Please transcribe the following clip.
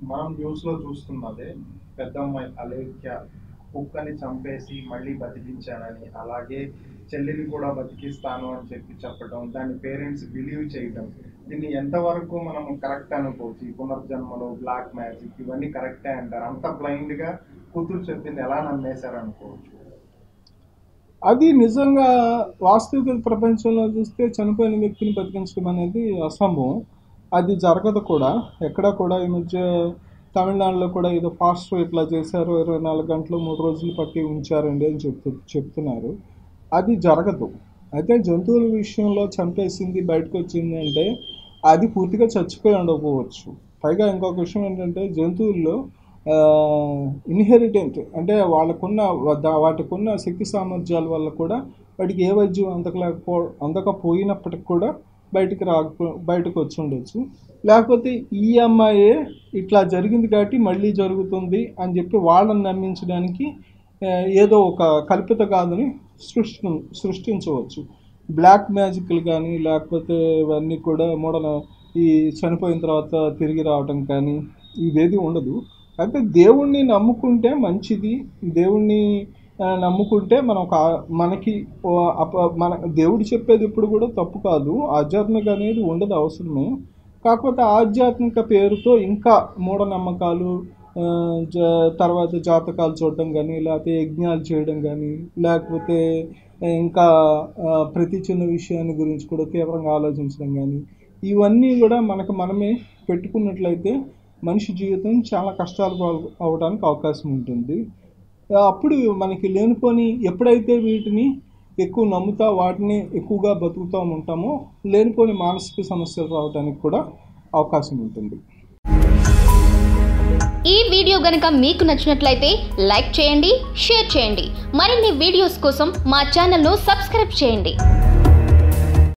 మనం న్యూస్ లో చూస్తున్నదే పెద్దమ్మాయి అలేఖ్య కుక్కని చంపేసి మళ్ళీ బతికించానని అలాగే చెల్లిని కూడా బతికిస్తాను అని చెప్పి చెప్పడం దాని పేరెంట్స్ బిలీవ్ చేయడం దీన్ని ఎంతవరకు మనం కరెక్ట్ అనుకోవచ్చు ఈ పునర్జన్మలో బ్లాక్ మ్యాజిక్ ఇవన్నీ కరెక్టే అంటారు అంత బ్లైండ్ గా కూతురు చెప్పింది ఎలా నమ్మేశారు అనుకోవచ్చు అది నిజంగా వాస్తవిక ప్రపంచంలో చూస్తే చనిపోయిన వ్యక్తిని బతికించడం అనేది అసంభవం అది జరగదు కూడా ఎక్కడ కూడా ఈ మధ్య తమిళనాడులో కూడా ఏదో ఫాస్ట్ ఇట్లా చేశారు ఇరవై నాలుగు గంటలు మూడు రోజులు పట్టి ఉంచారండి అని చెప్తూ చెప్తున్నారు అది జరగదు అయితే జంతువుల విషయంలో చంపేసింది బయటకు వచ్చింది అంటే అది పూర్తిగా చచ్చిపోయి ఉండకపోవచ్చు పైగా ఇంకొక విషయం ఏంటంటే జంతువుల్లో ఇన్హెరిటెంట్ అంటే వాళ్ళకున్న వద్ద- వాటికున్న శక్తి సామర్థ్యాల వల్ల కూడా వాటికి ఏ వైద్యం అందకలేకపో అందకపోయినప్పటికి కూడా బయటికి రాకపో బయటకు వచ్చి ఉండొచ్చు లేకపోతే ఈ అమ్మాయే ఇట్లా జరిగింది కాబట్టి మళ్ళీ జరుగుతుంది అని చెప్పి వాళ్ళని నమ్మించడానికి ఆ, ఏదో ఒక కల్పిత గాథని సృష్టి సృష్టించవచ్చు బ్లాక్ మ్యాజిక్లు కానీ లేకపోతే ఇవన్నీ కూడా మూడన ఈ చనిపోయిన తర్వాత తిరిగి రావటం కానీ ఇవేది ఉండదు అయితే దేవుణ్ణి నమ్ముకుంటే మంచిది దేవుణ్ణి ఆ, నమ్ముకుంటే మనం ఒక మనకి ఓ అప- మన దేవుడు చెప్పేది ఇప్పుడు కూడా తప్పు కాదు ఆధ్యాత్మిక అనేది ఉండదు అవసరమే కాకపోతే ఆధ్యాత్మిక పేరుతో ఇంకా మూఢనమ్మకాలు ఆ, జ తర్వాత జాతకాలు చూడడం కానీ లేకపోతే యజ్ఞాలు చేయడం కానీ లేకపోతే ఇంకా ఆ, ప్రతి చిన్న విషయాన్ని గురించి కూడా తీవ్రంగా ఆలోచించడం కానీ ఇవన్నీ కూడా మనకు మనమే పెట్టుకున్నట్లయితే మనిషి జీవితం చాలా కష్టాలు పాలు అవడానికి అవకాశం ఉంటుంది ఆ, అప్పుడు మనకి లేనిపోని ఎప్పుడైతే వీటిని ఎక్కువ నమ్ముతా వాటిని ఎక్కువగా బతుకుతూ ఉంటామో లేనిపోని మానసిక సమస్యలు రావడానికి కూడా అవకాశం ఉంటుంది ఈ వీడియో గనుక మీకు నచ్చినట్లయితే లైక్ చేయండి షేర్ చేయండి మరిన్ని వీడియోస్ కోసం మా ఛానల్ను సబ్స్క్రైబ్ చేయండి